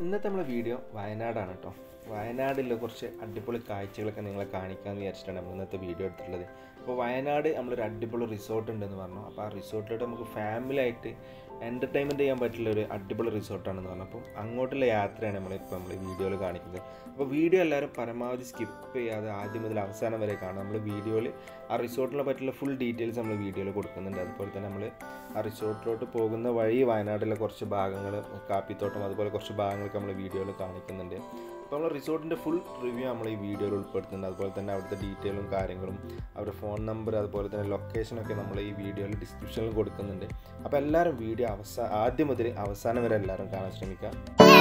ഇന്നത്തെ നമ്മളെ വീഡിയോ വയനാടാണ് കേട്ടോ വയനാടിലെ കുറച്ച് അടിപൊളി കാഴ്ചകളൊക്കെ നിങ്ങളെ കാണിക്കാമെന്ന് വിചാരിച്ചിട്ടാണ് നമ്മൾ ഇന്നത്തെ വീഡിയോ എടുത്തിട്ടുള്ളത് അപ്പോൾ വയനാട് നമ്മളൊരു അടിപൊളി റിസോർട്ട് ഉണ്ടെന്ന് പറഞ്ഞു അപ്പോൾ ആ റിസോർട്ടിലോട്ട് നമുക്ക് ഫാമിലി ആയിട്ട് എൻ്റർടൈൻമെൻറ്റ് ചെയ്യാൻ പറ്റുള്ള ഒരു അടിപൊളി റിസോർട്ടാണെന്ന് പറഞ്ഞു അപ്പോൾ അങ്ങോട്ടുള്ള യാത്രയാണ് നമ്മളിപ്പോൾ നമ്മൾ വീഡിയോയിൽ കാണിക്കുന്നത് അപ്പോൾ വീഡിയോ എല്ലാവരും പരമാവധി സ്കിപ്പ് ചെയ്യാതെ ആദ്യം മുതൽ അവസാനം വരെ കാണാം നമ്മൾ വീഡിയോയിൽ ആ റിസോർട്ടിനെ പറ്റിയുള്ള ഫുൾ ഡീറ്റെയിൽസ് നമ്മൾ വീഡിയോയിൽ കൊടുക്കുന്നുണ്ട് അതുപോലെ തന്നെ നമ്മൾ ആ റിസോർട്ടിലോട്ട് പോകുന്ന വഴി വയനാട്ടിലെ കുറച്ച് ഭാഗങ്ങൾ കാപ്പിത്തോട്ടം അതുപോലെ കുറച്ച് ഭാഗങ്ങളൊക്കെ നമ്മൾ വീഡിയോയിൽ കാണിക്കുന്നുണ്ട് അപ്പോൾ നമ്മൾ റിസോർട്ടിൻ്റെ ഫുൾ റിവ്യൂ നമ്മൾ ഈ വീഡിയോയിൽ ഉൾപ്പെടുത്തുന്നുണ്ട് അതുപോലെ തന്നെ അവിടുത്തെ ഡീറ്റെയിലും കാര്യങ്ങളും അവരുടെ ഫോൺ നമ്പർ അതുപോലെ തന്നെ ലൊക്കേഷനൊക്കെ നമ്മൾ ഈ വീഡിയോയിൽ ഡിസ്ക്രിപ്ഷനിൽ കൊടുക്കുന്നുണ്ട് അപ്പോൾ എല്ലാവരും വീഡിയോ അവസാന ആദ്യം മുതൽ അവസാനം വരെ എല്ലാവരും കാണാൻ ശ്രമിക്കുക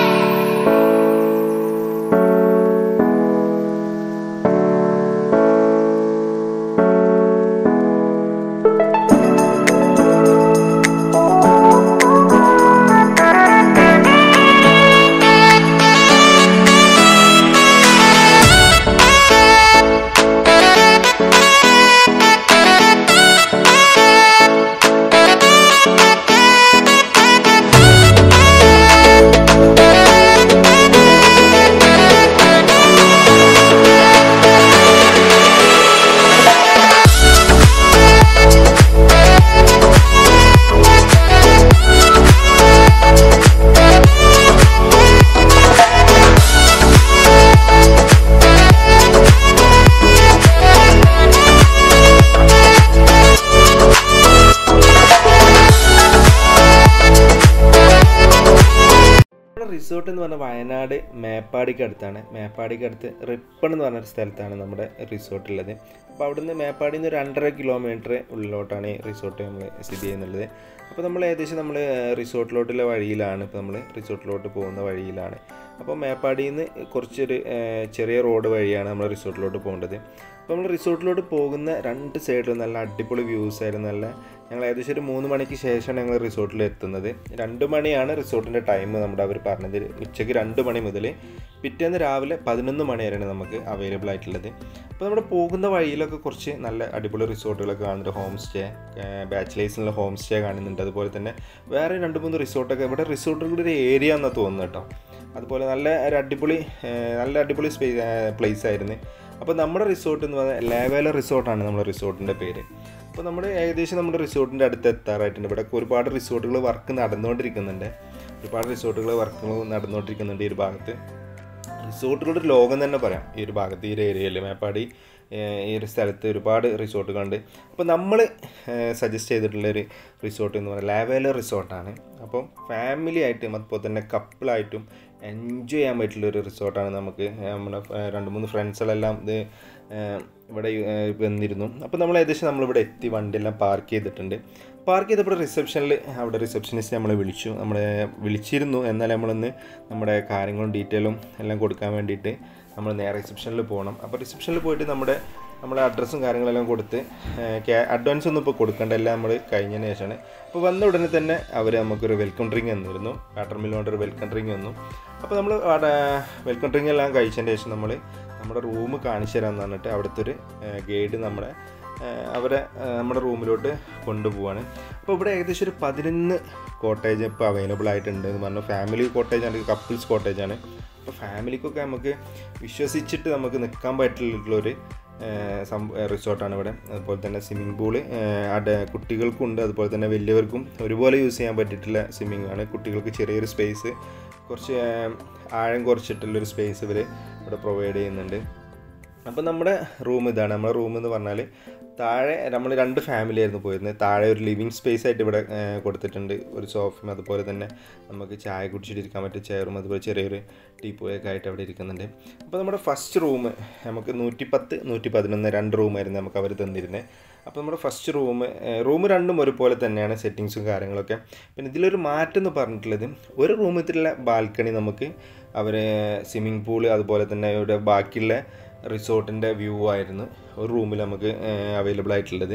നമ്മുടെ റിസോർട്ട് എന്ന് പറഞ്ഞാൽ വയനാട് മേപ്പാടിക്ക് അടുത്താണ് മേപ്പാടിക്ക് അടുത്ത് റിപ്പൺ എന്ന് പറഞ്ഞൊരു സ്ഥലത്താണ് നമ്മുടെ റിസോർട്ട് ഉള്ളത് അപ്പോൾ അവിടുന്ന് മേപ്പാടിയിൽ നിന്ന് ഒരു രണ്ടര കിലോമീറ്റർ ഉള്ളിലോട്ടാണ് ഈ റിസോർട്ട് നമ്മൾ സ്ഥിതി ചെയ്യുന്നുള്ളത് അപ്പോൾ നമ്മൾ ഏകദേശം നമ്മൾ റിസോർട്ടിലോട്ടുള്ള വഴിയിലാണ് ഇപ്പോൾ നമ്മൾ റിസോർട്ടിലോട്ട് പോകുന്ന വഴിയിലാണ് അപ്പോൾ മേപ്പാടിയിൽ നിന്ന് കുറച്ചൊരു ഏഹ്, ചെറിയ റോഡ് വഴിയാണ് നമ്മൾ റിസോർട്ടിലോട്ട് പോകേണ്ടത് അപ്പോൾ നമ്മൾ റിസോർട്ടിലോട്ട് പോകുന്ന രണ്ട് സൈഡിലും നല്ല അടിപൊളി വ്യൂസ് ആയിരുന്നു നല്ല ഞങ്ങൾ ഏകദേശം ഒരു മൂന്ന് മണിക്ക് ശേഷമാണ് ഞങ്ങൾ റിസോർട്ടിൽ എത്തുന്നത് രണ്ട് മണിയാണ് റിസോർട്ടിൻ്റെ ടൈം നമ്മുടെ അവർ പറഞ്ഞത് ഉച്ചയ്ക്ക് രണ്ട് മണി മുതൽ പിറ്റേന്ന് രാവിലെ പതിനൊന്ന് മണി വരെയാണ് നമുക്ക് അവൈലബിൾ ആയിട്ടുള്ളത് അപ്പോൾ നമ്മുടെ പോകുന്ന വഴിയിലൊക്കെ കുറച്ച് നല്ല അടിപൊളി റിസോർട്ടുകളൊക്കെ കാണുന്നുണ്ട് ഹോം സ്റ്റേ ബാച്ചിലേഴ്സിനുള്ള ഹോം സ്റ്റേ കാണുന്നുണ്ട് അതുപോലെ തന്നെ വേറെ രണ്ട് മൂന്ന് റിസോർട്ടൊക്കെ ഇവിടെ റിസോർട്ടുകളുടെ ഒരു ഏരിയ എന്നാണ് തോന്നുന്നത് കേട്ടോ അതുപോലെ നല്ല ഒരു അടിപൊളി ഏഹ്, നല്ല അടിപൊളി സ്പേ പ്ലേസ് ആയിരുന്നു അപ്പോൾ നമ്മുടെ റിസോർട്ട് എന്ന് പറഞ്ഞാൽ ലേവേല റിസോർട്ടാണ് നമ്മുടെ റിസോർട്ടിൻ്റെ പേര് അപ്പോൾ നമ്മുടെ ഏകദേശം നമ്മുടെ റിസോർട്ടിൻ്റെ അടുത്ത് എത്താറായിട്ടുണ്ട് ഇവിടെ ഒരുപാട് റിസോർട്ടുകൾ വർക്ക് നടന്നുകൊണ്ടിരിക്കുന്നുണ്ട് ഒരുപാട് റിസോർട്ടുകൾ വർക്കുകൾ നടന്നുകൊണ്ടിരിക്കുന്നുണ്ട് ഈ ഒരു ഭാഗത്ത് റിസോർട്ടുകളുടെ ഒരു ലോകം തന്നെ പറയാം ഈ ഒരു ഭാഗത്ത് ഈ ഒരു ഏരിയയിൽ മേപ്പാടി ഏഹ്, ഈ ഒരു സ്ഥലത്ത് ഒരുപാട് റിസോർട്ടുകളുണ്ട് അപ്പോൾ നമ്മൾ സജസ്റ്റ് ചെയ്തിട്ടുള്ള ഒരു റിസോർട്ട് എന്ന് പറയുന്നത് ലാവേല റിസോർട്ടാണ് അപ്പം ഫാമിലി ആയിട്ടും അതുപോലെ തന്നെ കപ്പിളായിട്ടും എൻജോയ് ചെയ്യാൻ പറ്റുള്ള ഒരു റിസോർട്ടാണ് നമുക്ക് നമ്മുടെ ഏഹ്, രണ്ട് മൂന്ന് ഫ്രണ്ട്സുകളെല്ലാം ഇത് ഏഹ്, ഇവിടെ ഏഹ്, വന്നിരുന്നു അപ്പോൾ നമ്മൾ ഏകദേശം നമ്മളിവിടെ എത്തി വണ്ടിയെല്ലാം പാർക്ക് ചെയ്തിട്ടുണ്ട് പാർക്ക് ചെയ്തപ്പോൾ റിസപ്ഷനിൽ അവിടെ റിസപ്ഷനിസ്റ്റ് നമ്മളെ വിളിച്ചു നമ്മളെ വിളിച്ചിരുന്നു എന്നാൽ നമ്മളൊന്ന് നമ്മുടെ കാര്യങ്ങളും ഡീറ്റെയിലും എല്ലാം കൊടുക്കാൻ വേണ്ടിയിട്ട് നമ്മൾ നേരെ റിസപ്ഷനിൽ പോകണം അപ്പോൾ റിസപ്ഷനിൽ പോയിട്ട് നമ്മുടെ നമ്മുടെ അഡ്രസ്സും കാര്യങ്ങളെല്ലാം കൊടുത്ത് അഡ്വാൻസ് ഒന്നും ഇപ്പോൾ കൊടുക്കേണ്ട എല്ലാം നമ്മൾ കഴിഞ്ഞതിന് ശേഷമാണ് അപ്പോൾ വന്ന ഉടനെ തന്നെ അവർ നമുക്കൊരു വെൽക്കം ഡ്രിങ്ക് തന്നിരുന്നു വാട്ടർ മില്ലോണ്ട് ഒരു വെൽക്കം ഡ്രിങ്ക് തന്നു അപ്പോൾ നമ്മൾ വെൽക്കം ഡ്രിങ്ക് എല്ലാം കഴിച്ചതിന് ശേഷം നമ്മൾ നമ്മുടെ റൂം കാണിച്ചു തരാമെന്ന് പറഞ്ഞിട്ട് അവിടുത്തെ ഒരു ഗൈഡ് നമ്മളെ ഏഹ് അവരെ ഏഹ് നമ്മുടെ റൂമിലോട്ട് കൊണ്ടുപോവാണ് അപ്പോൾ ഇവിടെ ഏകദേശം ഒരു പതിനൊന്ന് കോട്ടേജ് ഇപ്പോൾ അവൈലബിൾ ആയിട്ടുണ്ട് എന്ന് പറഞ്ഞു ഫാമിലി കോട്ടേജ് ആണ് കപ്പിൾസ് കോട്ടേജ് ആണ് അപ്പോൾ ഫാമിലിക്കൊക്കെ നമുക്ക് വിശ്വസിച്ചിട്ട് നമുക്ക് നിൽക്കാൻ പറ്റിയിട്ടുള്ളൊരു റിസോർട്ടാണ് ഇവിടെ അതുപോലെ തന്നെ സ്വിമ്മിംഗ് പൂള് അവിടെ കുട്ടികൾക്കുണ്ട് അതുപോലെ തന്നെ വലിയവർക്കും ഒരുപോലെ യൂസ് ചെയ്യാൻ പറ്റിയിട്ടുള്ള സ്വിമ്മിംഗ് ആണ് കുട്ടികൾക്ക് ചെറിയൊരു സ്പേസ് കുറച്ച് ഏഹ്, ആഴം കുറച്ചിട്ടുള്ളൊരു സ്പേസ് ഇവർ ഇവിടെ പ്രൊവൈഡ് ചെയ്യുന്നുണ്ട് അപ്പോൾ നമ്മുടെ റൂം ഇതാണ് നമ്മുടെ റൂം എന്ന് പറഞ്ഞാൽ താഴെ നമ്മൾ രണ്ട് ഫാമിലി ആയിരുന്നു പോയിരുന്നത് താഴെ ഒരു ലിവിങ് സ്പേസ് ആയിട്ട് ഇവിടെ ഏഹ്, കൊടുത്തിട്ടുണ്ട് ഒരു സോഫയും അതുപോലെ തന്നെ നമുക്ക് ചായ കുടിച്ചിട്ടിരിക്കാൻ പറ്റിയ ചെയറും അതുപോലെ ചെറിയൊരു ടീപ്പോയൊക്കെ ആയിട്ട് അവിടെ ഇരിക്കുന്നുണ്ട് അപ്പോൾ നമ്മുടെ ഫസ്റ്റ് റൂം നമുക്ക് നൂറ്റി പത്ത് നൂറ്റി പതിനൊന്ന് രണ്ട് റൂമായിരുന്നു നമുക്ക് അവർ തന്നിരുന്നത് അപ്പോൾ നമ്മുടെ ഫസ്റ്റ് റൂം റൂം രണ്ടും ഒരുപോലെ തന്നെയാണ് സെറ്റിങ്സും കാര്യങ്ങളൊക്കെ പിന്നെ ഇതിലൊരു മാറ്റം എന്ന് പറഞ്ഞിട്ടുള്ളത് ഒരു റൂമിലുള്ള ബാൽക്കണി നമുക്ക് അവർ സ്വിമ്മിംഗ് പൂള് അതുപോലെ തന്നെ ഇവിടെ ബാക്കിയുള്ള റിസോർട്ടിൻ്റെ വ്യൂ ആയിരുന്നു ഒരു റൂമിൽ നമുക്ക് അവൈലബിൾ ആയിട്ടുള്ളത്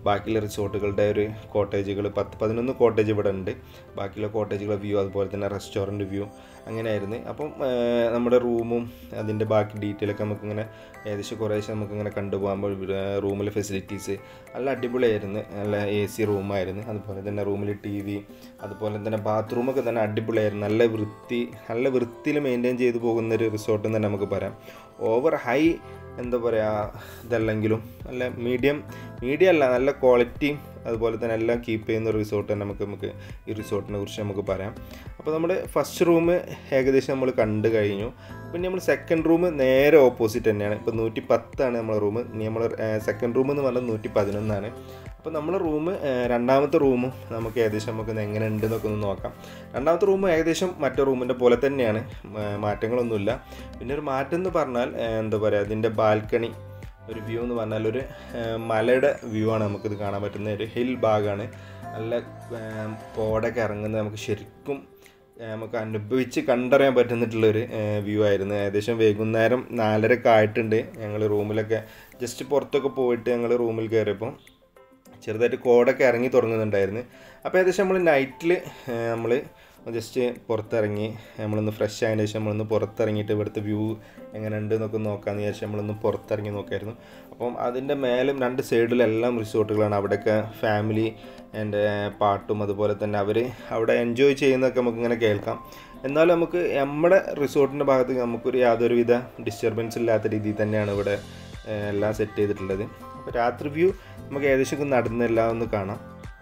ബാക്കിയുള്ള റിസോർട്ടുകളുടെ ഒരു കോട്ടേജുകൾ പത്ത് പതിനൊന്ന് കോട്ടേജ് ഇവിടെ ഉണ്ട് ബാക്കിയുള്ള കോട്ടേജുകളുടെ വ്യൂ അതുപോലെ തന്നെ റെസ്റ്റോറൻറ്റ് വ്യൂ അങ്ങനെയായിരുന്നു അപ്പം ആ, നമ്മുടെ റൂമും അതിൻ്റെ ബാക്കി ഡീറ്റെയിൽ ഒക്കെ നമുക്കിങ്ങനെ ഏകദേശം കുറേശ്ശെ നമുക്കിങ്ങനെ കണ്ടുപോകാൻ റൂമിലെ ഫെസിലിറ്റീസ് നല്ല അടിപൊളിയായിരുന്നു നല്ല എ സി റൂമായിരുന്നു അതുപോലെ തന്നെ റൂമിൽ ടി വി അതുപോലെ തന്നെ ബാത്റൂമൊക്കെ തന്നെ അടിപൊളിയായിരുന്നു നല്ല വൃത്തി നല്ല വൃത്തിയിൽ മെയിൻറ്റെയിൻ ചെയ്തു പോകുന്ന ഒരു റിസോർട്ട് എന്ന് തന്നെ നമുക്ക് പറയാം ഓവർ ഹൈ എന്താ പറയുക ഇതല്ലെങ്കിലും നല്ല മീഡിയം മീഡിയം അല്ല നല്ല ക്വാളിറ്റിയും അതുപോലെ തന്നെ എല്ലാം കീപ്പ് ചെയ്യുന്ന ഒരു റിസോർട്ട് തന്നെ നമുക്ക് നമുക്ക് ഈ റിസോർട്ടിനെ കുറിച്ച് നമുക്ക് പറയാം അപ്പോൾ നമ്മുടെ ഫസ്റ്റ് റൂം ഏകദേശം നമ്മൾ കണ്ടു കഴിഞ്ഞു പിന്നെ നമ്മൾ സെക്കൻഡ് റൂം നേരെ ഓപ്പോസിറ്റ് തന്നെയാണ് ഇപ്പോൾ നൂറ്റി പത്താണ് നമ്മളെ റൂം ഇനി നമ്മൾ സെക്കൻഡ് റൂം എന്ന് പറഞ്ഞാൽ നൂറ്റി പതിനൊന്നാണ് അപ്പോൾ നമ്മളെ റൂം രണ്ടാമത്തെ റൂമും നമുക്ക് ഏകദേശം നമുക്ക് ഇത് എങ്ങനെ ഉണ്ട് എന്നൊക്കെ ഒന്ന് നോക്കാം രണ്ടാമത്തെ റൂം ഏകദേശം മറ്റേ റൂമിൻ്റെ പോലെ തന്നെയാണ് മാ- മാറ്റങ്ങളൊന്നുമില്ല പിന്നെ ഒരു മാറ്റം എന്ന് പറഞ്ഞാൽ ഏഹ്, എന്താ പറയുക അതിൻ്റെ ബാൽക്കണി ഒരു വ്യൂ എന്ന് പറഞ്ഞാൽ ഒരു ഏഹ്, മലയുടെ വ്യൂ ആണ് നമുക്കിത് കാണാൻ പറ്റുന്ന ഒരു ഹിൽ ഭാഗമാണ് നല്ല ഏഹ്, കോടൊക്കെ ഇറങ്ങുന്നത് നമുക്ക് ശരിക്കും ഏഹ്, നമുക്ക് അനുഭവിച്ച് കണ്ടറിയാൻ പറ്റുന്നിട്ടുള്ളൊരു വ്യൂ ആയിരുന്നു ഏകദേശം വൈകുന്നേരം നാലരയൊക്കെ ആയിട്ടുണ്ട് ഞങ്ങൾ റൂമിലൊക്കെ ജസ്റ്റ് പുറത്തൊക്കെ പോയിട്ട് ഞങ്ങൾ റൂമിൽ കയറിയപ്പോൾ ചെറുതായിട്ട് കോടൊക്കെ ഇറങ്ങി തുടങ്ങുന്നുണ്ടായിരുന്നു അപ്പോൾ ഏകദേശം നമ്മൾ നൈറ്റിൽ നമ്മൾ ജസ്റ്റ് പുറത്തിറങ്ങി നമ്മളൊന്ന് ഫ്രഷ് ആയതിനു ശേഷം നമ്മളൊന്ന് പുറത്തിറങ്ങിയിട്ട് ഇവിടുത്തെ വ്യൂ എങ്ങനെയുണ്ട് എന്നൊക്കെ നോക്കാമെന്ന് വിചാരിച്ച് നമ്മളൊന്ന് പുറത്തിറങ്ങി നോക്കായിരുന്നു അപ്പം അതിൻ്റെ മേലും രണ്ട് സൈഡിലെല്ലാം റിസോർട്ടുകളാണ് അവിടെയൊക്കെ ഫാമിലി എൻ്റെ പാട്ടും അതുപോലെ തന്നെ അവർ അവിടെ എൻജോയ് ചെയ്യുന്നതൊക്കെ നമുക്കിങ്ങനെ കേൾക്കാം എന്നാലും നമുക്ക് നമ്മുടെ റിസോർട്ടിൻ്റെ ഭാഗത്ത് നമുക്കൊരു യാതൊരുവിധ ഡിസ്റ്റർബൻസ് ഇല്ലാത്ത രീതിയിൽ തന്നെയാണ് ഇവിടെ ഏഹ്, എല്ലാം സെറ്റ് ചെയ്തിട്ടുള്ളത് അപ്പോൾ രാത്രി വ്യൂ നമുക്ക് ഏകദേശം ഒക്കെ നടന്നെല്ലാം ഒന്ന് കാണാം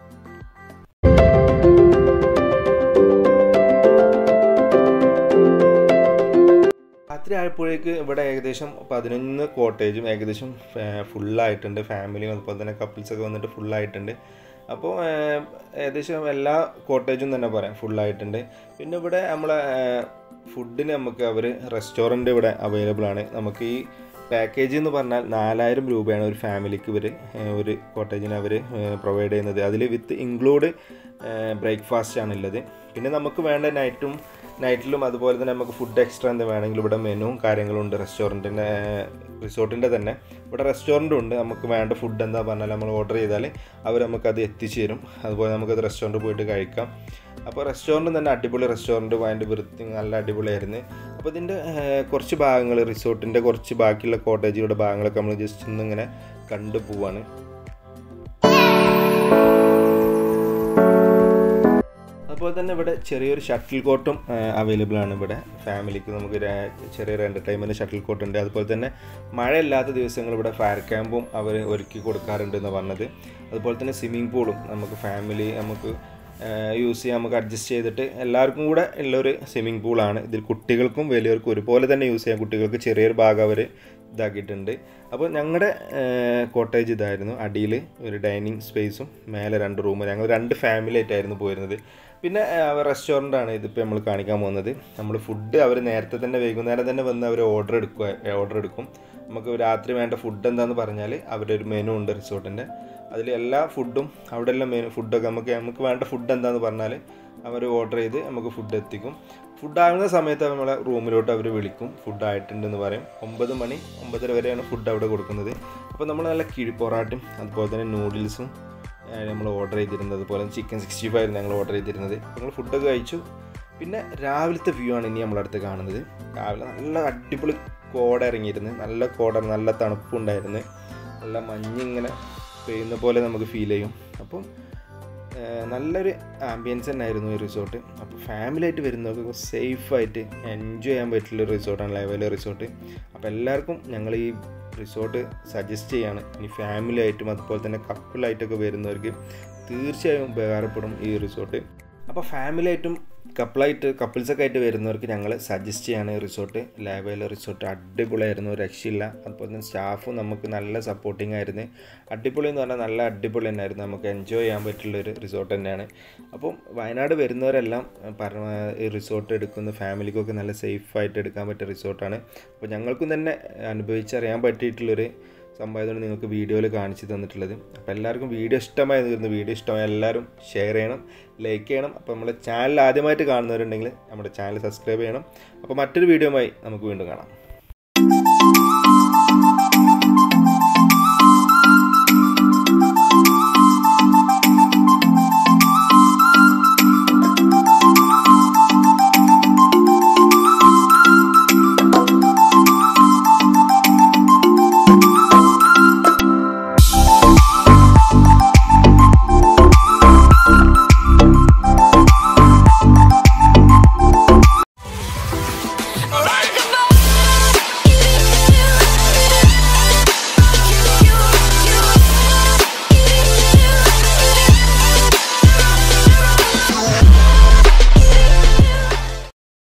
രാത്രി ആയപ്പോഴേക്ക് ഇവിടെ ഏകദേശം പതിനൊന്ന് കോട്ടേജും ഏകദേശം ഫുള്ളായിട്ടുണ്ട് ഫാമിലിയും അതുപോലെ തന്നെ കപ്പിൾസൊക്കെ വന്നിട്ട് ഫുള്ളായിട്ടുണ്ട് അപ്പോൾ ഏഹ്, ഏകദേശം എല്ലാ കോട്ടേജും തന്നെ പറയാം ഫുള്ളായിട്ടുണ്ട് പിന്നെ ഇവിടെ നമ്മളെ ഫുഡിന് നമുക്ക് അവർ റെസ്റ്റോറൻറ്റ് ഇവിടെ അവൈലബിൾ ആണ് നമുക്ക് ഈ പാക്കേജ് എന്ന് പറഞ്ഞാൽ നാലായിരം രൂപയാണ് ഒരു ഫാമിലിക്ക് ഇവർ ഒരു കോട്ടേജിന് അവർ പ്രൊവൈഡ് ചെയ്യുന്നത് അതിൽ വിത്ത് ഇൻക്ലൂഡ് ബ്രേക്ക്ഫാസ്റ്റ് ആണുള്ളത് പിന്നെ നമുക്ക് വേണ്ട നൈറ്റും നൈറ്റിലും അതുപോലെ തന്നെ നമുക്ക് ഫുഡ് എക്സ്ട്രാ എന്താ വേണമെങ്കിൽ ഇവിടെ മെനുവും കാര്യങ്ങളും ഉണ്ട് റെസ്റ്റോറൻറ്റിൻ്റെ റിസോർട്ടിൻ്റെ തന്നെ ഇവിടെ റെസ്റ്റോറൻറ്റും ഉണ്ട് നമുക്ക് വേണ്ട ഫുഡ് എന്താ പറഞ്ഞാൽ നമ്മൾ ഓർഡർ ചെയ്താൽ അവർ നമുക്കത് എത്തിച്ചു തരും അതുപോലെ നമുക്കത് റെസ്റ്റോറൻറ്റ് പോയിട്ട് കഴിക്കാം അപ്പോൾ റെസ്റ്റോറൻറ്റ് തന്നെ അടിപൊളി റെസ്റ്റോറൻറ്റ് അതിൻ്റെ വൃത്തി നല്ല അടിപൊളിയായിരുന്നു അപ്പോൾ ഇതിൻ്റെ കുറച്ച് ഭാഗങ്ങൾ റിസോർട്ടിൻ്റെ കുറച്ച് ബാക്കിയുള്ള കോട്ടേജുകളുടെ ഭാഗങ്ങളൊക്കെ നമ്മൾ ജസ്റ്റ് ഒന്നിങ്ങനെ കണ്ടു പോവാണ് അതുപോലെ തന്നെ ഇവിടെ ചെറിയൊരു ഷട്ടിൽ കോട്ടും അവൈലബിൾ ആണ് ഇവിടെ ഫാമിലിക്ക് നമുക്ക് ഒരു- ചെറിയൊരു എൻ്റർടൈൻമെൻറ്റ് ഷട്ടിൽ കോട്ട് ഉണ്ട് അതുപോലെ തന്നെ മഴയില്ലാത്ത ദിവസങ്ങൾ ഇവിടെ ഫയർ ക്യാമ്പും അവർ ഒരുക്കി കൊടുക്കാറുണ്ട് എന്ന് പറഞ്ഞത് അതുപോലെ തന്നെ സ്വിമ്മിംഗ് പൂളും നമുക്ക് ഫാമിലി നമുക്ക് യൂസ് ചെയ്യാൻ നമുക്ക് അഡ്ജസ്റ്റ് ചെയ്തിട്ട് എല്ലാവർക്കും കൂടെ ഉള്ളൊരു സ്വിമ്മിംഗ് പൂളാണ് ഇതിൽ കുട്ടികൾക്കും വലിയവർക്കും ഒരുപോലെ തന്നെ യൂസ് ചെയ്യാം കുട്ടികൾക്ക് ചെറിയൊരു ഭാഗം അവർ ഇതാക്കിയിട്ടുണ്ട് അപ്പോൾ ഞങ്ങളുടെ കോട്ടേജ് ഇതായിരുന്നു അടിയിൽ ഒരു ഡൈനിങ് സ്പേസും മേലെ രണ്ട് റൂം ഞങ്ങൾ രണ്ട് ഫാമിലി ആയിട്ടായിരുന്നു പോയിരുന്നത് പിന്നെ റെസ്റ്റോറൻ്റ് ആണ് ഇതിപ്പോൾ നമ്മൾ കാണിക്കാൻ പോകുന്നത് നമ്മൾ ഫുഡ് അവർ നേരത്തെ തന്നെ വൈകുന്നേരം തന്നെ വന്ന് അവർ ഓർഡർ എടുക്കുക ഓർഡർ എടുക്കും നമുക്ക് രാത്രി വേണ്ട ഫുഡ് എന്താണെന്ന് പറഞ്ഞാൽ അവരുടെ ഒരു മെനു ഉണ്ട് റിസോർട്ടിൻ്റെ അതിൽ എല്ലാ ഫുഡും അവിടെ എല്ലാം മെനു ഫുഡൊക്കെ നമുക്ക് നമുക്ക് വേണ്ട ഫുഡ് എന്താണെന്ന് പറഞ്ഞാൽ അവർ ഓർഡർ ചെയ്ത് നമുക്ക് ഫുഡ് എത്തിക്കും ഫുഡ് ആകുന്ന സമയത്ത് നമ്മളെ റൂമിലോട്ട് അവർ വിളിക്കും ഫുഡ് ആയിട്ടുണ്ടെന്ന് പറയും ഒമ്പത് മണി ഒമ്പതര വരെയാണ് ഫുഡ് അവിടെ കൊടുക്കുന്നത് അപ്പോൾ നമ്മൾ നല്ല കിഴി പൊറാട്ടയും അതുപോലെ തന്നെ നൂഡിൽസും നമ്മൾ ഓർഡർ ചെയ്തിരുന്നത് അതുപോലെ ചിക്കൻ സിക്സ്റ്റി ഫൈവ് ഞങ്ങൾ ഓർഡർ ചെയ്തിരുന്നത് ഞങ്ങൾ ഫുഡൊക്കെ കഴിച്ചു പിന്നെ രാവിലത്തെ വ്യൂ ആണ് ഇനി നമ്മളടുത്ത് കാണുന്നത് രാവിലെ നല്ല അടിപൊളി കോട ഇറങ്ങിയിരുന്നു നല്ല കോട നല്ല തണുപ്പുണ്ടായിരുന്നു നല്ല മഞ്ഞിങ്ങനെ പെയ്യുന്ന പോലെ നമുക്ക് ഫീൽ ചെയ്യും അപ്പം ഏഹ് നല്ലൊരു ആംബിയൻസ് തന്നെയായിരുന്നു ഈ റിസോർട്ട് അപ്പോൾ ഫാമിലി ആയിട്ട് വരുന്നവർക്ക് സേഫായിട്ട് എൻജോയ് ചെയ്യാൻ പറ്റുള്ള റിസോർട്ടാണ് ലെവലെ റിസോർട്ട് അപ്പോൾ എല്ലാവർക്കും ഞങ്ങൾ ഈ റിസോർട്ട് സജസ്റ്റ് ചെയ്യാണ് ഇനി ഫാമിലി ആയിട്ടും അതുപോലെ തന്നെ കപ്പിളായിട്ടൊക്കെ വരുന്നവർക്ക് തീർച്ചയായും ഉപകാരപ്പെടും ഈ റിസോർട്ട് അപ്പോൾ ഫാമിലി ആയിട്ടും കപ്പിളായിട്ട് കപ്പിൾസൊക്കെ ആയിട്ട് വരുന്നവർക്ക് ഞങ്ങൾ സജസ്റ്റ് ചെയ്യാണ് ഈ റിസോർട്ട് ലാബേല റിസോർട്ട് അടിപൊളിയായിരുന്നു ഒരു രക്ഷയില്ല അതുപോലെ തന്നെ സ്റ്റാഫും നമുക്ക് നല്ല സപ്പോർട്ടിങ് ആയിരുന്നു അടിപൊളി എന്ന് പറഞ്ഞാൽ നല്ല അടിപൊളി തന്നെയായിരുന്നു നമുക്ക് എൻജോയ് ചെയ്യാൻ പറ്റുള്ള ഒരു റിസോർട്ട് തന്നെയാണ് അപ്പം വയനാട് വരുന്നവരെല്ലാം പറഞ്ഞ ഈ റിസോർട്ട് എടുക്കുന്ന ഫാമിലിക്കൊക്കെ നല്ല സേഫായിട്ട് എടുക്കാൻ പറ്റിയ റിസോർട്ടാണ് അപ്പോൾ ഞങ്ങൾക്കും തന്നെ അനുഭവിച്ചറിയാൻ പറ്റിയിട്ടുള്ളൊരു സംഭവമാണ് നിങ്ങൾക്ക് വീഡിയോയിൽ കാണിച്ചു തന്നിട്ടുള്ളത് അപ്പോൾ എല്ലാവർക്കും വീഡിയോ ഇഷ്ടമായി തീർന്നു വീഡിയോ ഇഷ്ടമായി എല്ലാവരും ഷെയർ ചെയ്യണം ലൈക്ക് ചെയ്യണം അപ്പോൾ നമ്മുടെ ചാനൽ ആദ്യമായിട്ട് കാണുന്നവരുണ്ടെങ്കിൽ നമ്മുടെ ചാനൽ സബ്സ്ക്രൈബ് ചെയ്യണം അപ്പോൾ മറ്റൊരു വീഡിയോയുമായി നമുക്ക് വീണ്ടും കാണാം